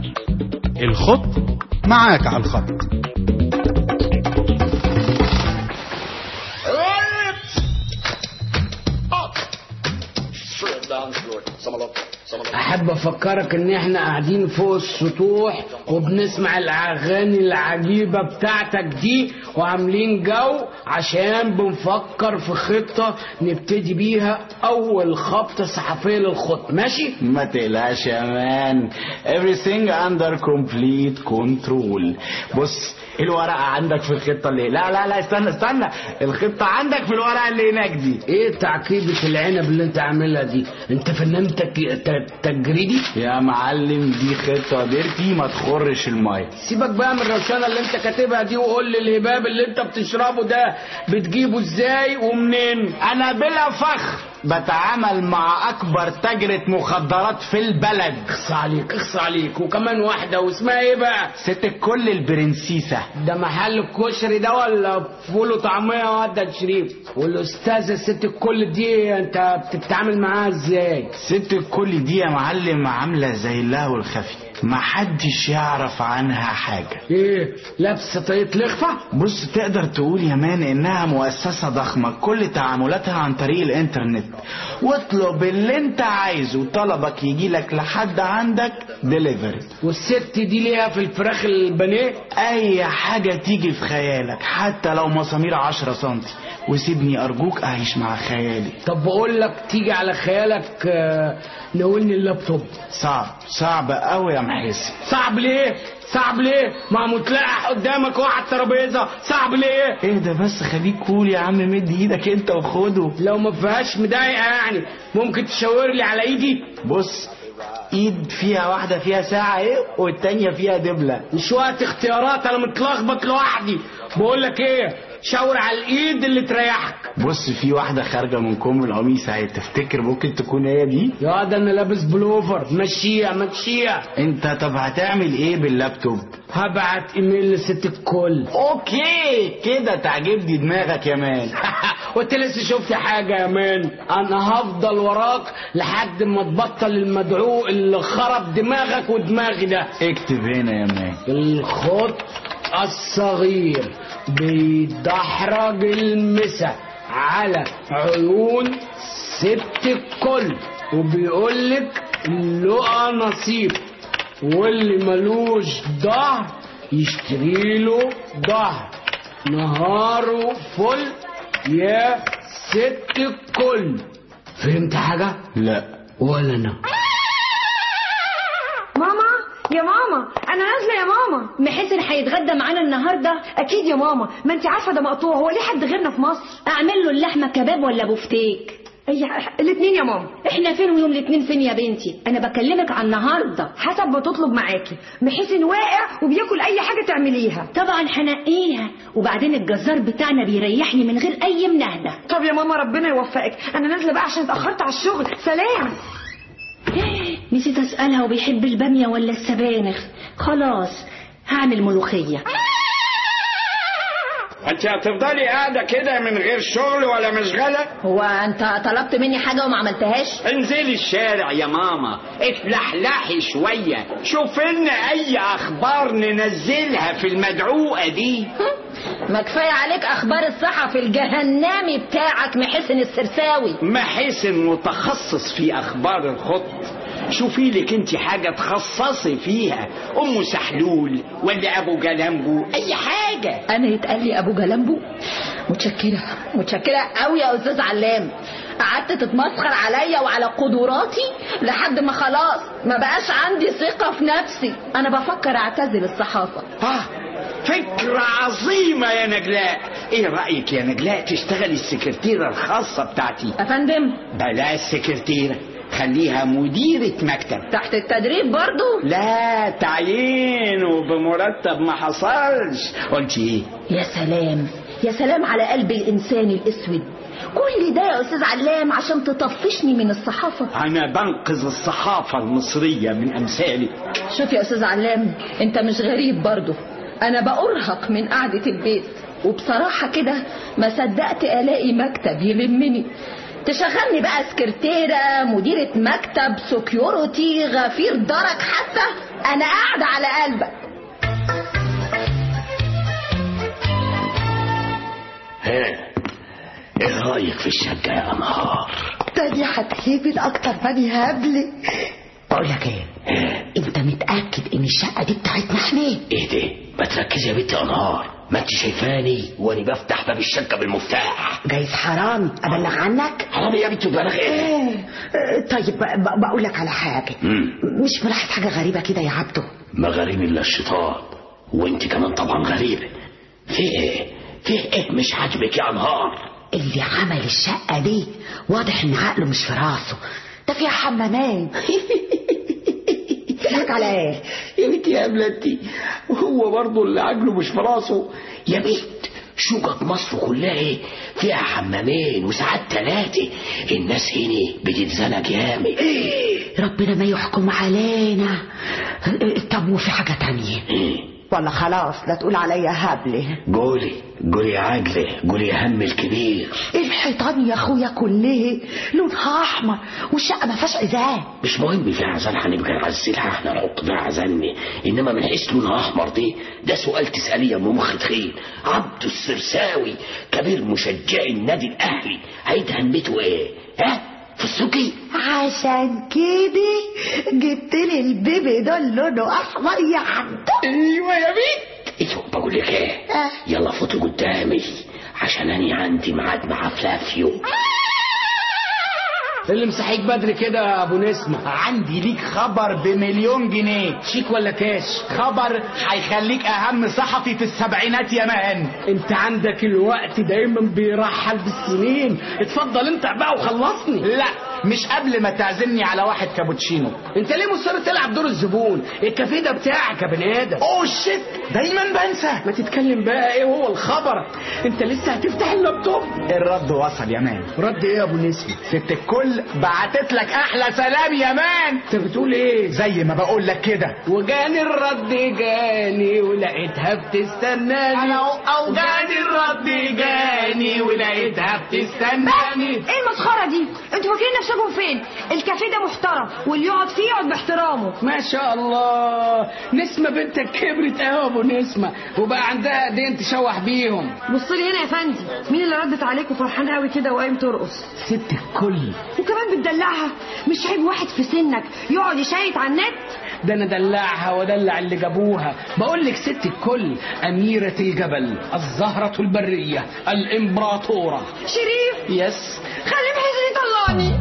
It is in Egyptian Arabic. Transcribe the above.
الخط معاك على الخط احب افكرك ان احنا قاعدين فوق السطوح وبنسمع الاغاني العجيبه بتاعتك دي وعاملين جو عشان بنفكر في خطه نبتدي بيها اول خبطه صحفيه للخط ماشي ما تقلقش يا مان everything under complete control بص الورقة عندك في الخطة اللي لا لا لا استنى استنى الخطة عندك في الورقة اللي هناك دي ايه تعقيبة العنب اللي انت عاملها دي انت فنان تك... ت- تجريدي يا معلم دي خطة ديرتي ما تخرش المية سيبك بقى من الروشنه اللي انت كاتبها دي وقول لي الهباب اللي انت بتشربه ده بتجيبه ازاي ومنين انا بلا فخر بتعامل مع اكبر تاجرة مخدرات في البلد اخص عليك اخص عليك وكمان واحده واسمها ايه بقى ست الكل البرنسيسة ده محل الكشري ده ولا فول وطعميه وده شريف والاستاذه الست الكل دي انت بتتعامل معاها ازاي ست الكل دي يا معلم عاملة زي اللهو الخفي محدش يعرف عنها حاجة ايه لابسه طاقية لخفه بص تقدر تقول يا مان انها مؤسسة ضخمة كل تعاملاتها عن طريق الانترنت واطلب اللي انت عايزه طلبك يجي لك لحد عندك ديليفري والست دي ليها في الفراخ البانيه اي حاجة تيجي في خيالك حتى لو مسامير عشرة سنتي وسيبني ارجوك اعيش مع خيالي طب بقول لك تيجي على خيالك آه، ناولني اللابتوب صعب صعب قوي يا محاسن صعب ليه صعب ليه ما متلقح قدامك واحد ترابيزه صعب ليه اهدى بس خليك كول يا عم مد ايدك انت وخده لو ما فيهاش مضايقه يعني ممكن تشاور لي على ايدي بص ايد فيها واحدة فيها ساعة ايه والتانية فيها دبلة مش وقت اختيارات انا متلخبط لوحدي بقول لك ايه شاور على الايد اللي تريحك بص في واحدة خارجة من كم القميص اهي تفتكر ممكن تكون هي دي يا ده انا لابس بلوفر مشيها مشيها انت طب هتعمل ايه باللابتوب هبعت ايميل لست الكل اوكي كده تعجبني دماغك يا مان وانت لسه شفت حاجه يا مان انا هفضل وراك لحد ما تبطل المدعو اللي خرب دماغك ودماغي ده اكتب هنا يا مان الخط الصغير بيدحرج المسا على عيون ست الكل وبيقولك اللقى نصيب واللي ملوش ظهر يشتريله ظهر نهاره فل يا ست الكل فهمت حاجة؟ لا ولا أنا ماما يا ماما انا نازله يا ماما محسن هيتغدى معانا النهارده اكيد يا ماما ما انت عارفه ده مقطوع هو ليه حد غيرنا في مصر اعمل له اللحمه كباب ولا بفتيك اي الاثنين يا ماما احنا فين ويوم الاثنين فين يا بنتي انا بكلمك عن النهارده حسب ما تطلب معاكي محسن واقع وبياكل اي حاجه تعمليها طبعا هنقيها وبعدين الجزار بتاعنا بيريحني من غير اي منهده طب يا ماما ربنا يوفقك انا نازله بقى عشان اتاخرت على الشغل سلام نسيت اسالها وبيحب الباميه ولا السبانخ خلاص هعمل ملوخيه انت هتفضلي قاعدة كده من غير شغل ولا مشغلة؟ هو انت طلبت مني حاجه وما عملتهاش انزلي الشارع يا ماما اتلحلحي شوية شوف لنا اي اخبار ننزلها في المدعوقة دي ما كفايه عليك اخبار الصحفي الجهنمي بتاعك محسن السرساوي محسن متخصص في اخبار الخط شوفي لك انت حاجة تخصصي فيها ام سحلول ولا ابو جلامبو اي حاجة انا يتقال لي ابو جلامبو متشكره متشكره قوي يا استاذ علام قعدت تتمسخر عليا وعلى قدراتي لحد ما خلاص ما بقاش عندي ثقه في نفسي انا بفكر اعتزل الصحافه اه فكرة عظيمة يا نجلاء ايه رأيك يا نجلاء تشتغلي السكرتيرة الخاصة بتاعتي افندم بلاش سكرتيرة خليها مديرة مكتب تحت التدريب برضو لا تعيين وبمرتب ما حصلش قلت ايه يا سلام يا سلام على قلب الانسان الاسود كل ده يا استاذ علام عشان تطفشني من الصحافه انا بنقذ الصحافة المصرية من امثالك شوف يا استاذ علام انت مش غريب برضه انا بأرهق من قعدة البيت وبصراحة كده ما صدقت الاقي مكتب يلمني تشغلني بقى سكرتيرة مديرة مكتب سكيورتي غفير درك حتى انا قاعده على قلبك ها ايه رايك في الشقه يا انهار تاني هتهبل اكتر ما يهبلي بقول لك ايه انت متاكد ان الشقه دي بتاعتنا احنا ايه ده ما تركزي يا بنتي يا انهار ما انت شايفاني وانا بفتح باب الشقه بالمفتاح جايز حرامي ابلغ عنك حرام يا بنتي بلغ ايه ايه آه، طيب ب- ب- بقول لك على حاجه مم. مش ملاحظ حاجه غريبه كده يا عبده ما غريب الا الشيطان وانت كمان طبعا غريبه في ايه في ايه مش عاجبك يا انهار اللي عمل الشقه دي واضح ان عقله مش في راسه ده فيها حمامين تضحك على ايه يا بنتي يا بلادي وهو برضه اللي عقله مش في راسه يا بنت شقق مصر كلها ايه فيها حمامين وساعات ثلاثة الناس هنا بتتزنق جامد ربنا ما يحكم علينا طب وفي حاجه تانية ولا خلاص لا تقول عليا هبله قولي قولي يا عقلة قولي يا هم الكبير الحيطان يا اخويا كلها لونها احمر والشقه ما فيهاش ازاز مش مهم في عزال هنبقى نعزلها احنا نحط فيها عزلني انما من حيث لونها احمر دي ده سؤال تساليه ام مخ تخين عبد السرساوي كبير مشجعي النادي الاهلي هيدهن ايه ها في السوقي عشان كده جبت لي البيبي ده لونه احمر يا عبده ايوه يا بنت ايوه بقول لك ايه آه. يلا فوتوا قدامي عشان اني عندي ميعاد مع فلافيو اللي مسحيك بدري كده يا ابو نسمة عندي ليك خبر بمليون جنيه شيك ولا كاش خبر هيخليك اهم صحفي في السبعينات يا مان انت عندك الوقت دايما بيرحل بالسنين اتفضل انت بقى وخلصني لا مش قبل ما تعزمني على واحد كابوتشينو انت ليه مصر تلعب دور الزبون الكافيه ده بتاعك يا بني ادم اوه شيت دايما بنسى ما تتكلم بقى ايه هو الخبر انت لسه هتفتح اللابتوب الرد وصل يا مان رد ايه يا ابو نسمة ست الكل بعتت لك احلى سلام يا مان انت بتقول ايه زي ما بقول لك كده وجاني الرد جاني ولقيتها بتستناني أنا أهو- أهو جاني الرد جاني ولقيتها بتستناني ايه المسخره دي انتوا فاكرين نفسكم فين الكافيه ده محترم واللي يقعد فيه يقعد باحترامه ما شاء الله نسمة بنتك كبرت قوي يا ابو نسمة وبقى عندها ايدين تشوح بيهم بص لي هنا يا فندي مين اللي ردت عليك وفرحان قوي كده وقايم ترقص ست الكل وكمان بتدلعها مش عيب واحد في سنك يقعد يشيت على النت ده انا دلعها ودلع اللي جابوها بقول لك ست الكل اميرة الجبل الزهرة البرية الامبراطورة شريف يس خلي محسن يطلعني